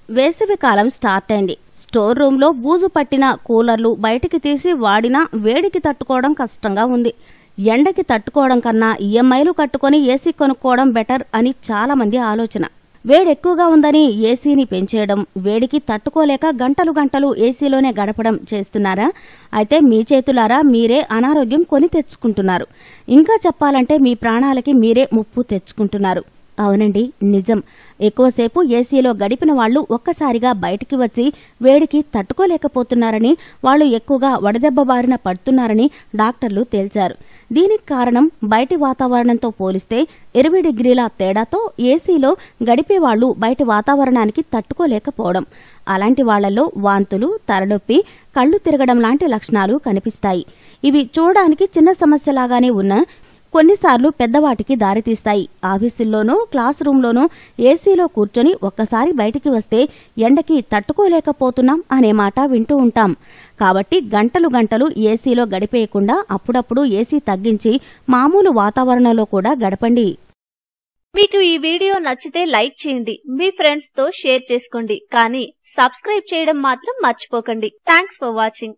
వేసవి కాలం స్టార్ట్ అయింది స్టోర్ రూమ్లో బూజు పట్టిన కూలర్లు బయటికి తీసి వాడినా వేడికి తట్టుకోవడం కష్టంగా ఉంది ఎండకి తట్టుకోవడం కన్నా ఈఎంఐలు కట్టుకొని ఏసీ కొనుక్కోవడం బెటర్ అని చాలా మంది ఆలోచన వేడి ఎక్కువగా ఉందని ఏసీని పెంచేయడం వేడికి తట్టుకోలేక గంటలు గంటలు ఏసీలోనే గడపడం చేస్తున్నారా అయితే మీ చేతులారా మీరే అనారోగ్యం కొని తెచ్చుకుంటున్నారు ఇంకా చెప్పాలంటే మీ ప్రాణాలకి మీరే ముప్పు తెచ్చుకుంటున్నారు అవునండి నిజం ఎక్కువసేపు ఏసీలో గడిపిన వాళ్లు ఒక్కసారిగా బయటికి వచ్చి వేడికి తట్టుకోలేకపోతున్నారని వాళ్లు ఎక్కువగా వడదెబ్బ బారిన పడుతున్నారని డాక్టర్లు తేల్చారు దీనికి కారణం బయటి వాతావరణంతో పోలిస్తే ఇరవై డిగ్రీల తేడాతో ఏసీలో గడిపేవాళ్లు బయటి వాతావరణానికి తట్టుకోలేకపోవడం అలాంటి వాళ్లలో వాంతులు తలనొప్పి కళ్లు తిరగడం లాంటి లక్షణాలు కనిపిస్తాయి ఇవి చూడడానికి చిన్న సమస్యలాగానే ఉన్నా కొన్నిసార్లు పెద్దవాటికి దారితీస్తాయి ఆఫీసుల్లోనూ క్లాస్ రూంలోనూ ఏసీలో కూర్చొని ఒక్కసారి బయటికి వస్తే ఎండకి తట్టుకోలేకపోతున్నాం అనే మాట వింటూ ఉంటాం కాబట్టి గంటలు గంటలు ఏసీలో గడిపేయకుండా అప్పుడప్పుడు ఏసీ తగ్గించి మామూలు వాతావరణంలో కూడా గడపండి మీకు ఈ వీడియో నచ్చితే లైక్ చేయండి మీ ఫ్రెండ్స్ తో షేర్ చేసుకోండి కానీ సబ్స్క్రైబ్ చేయడం మాత్రం మర్చిపోకండి థ్యాంక్స్ ఫర్ వాచింగ్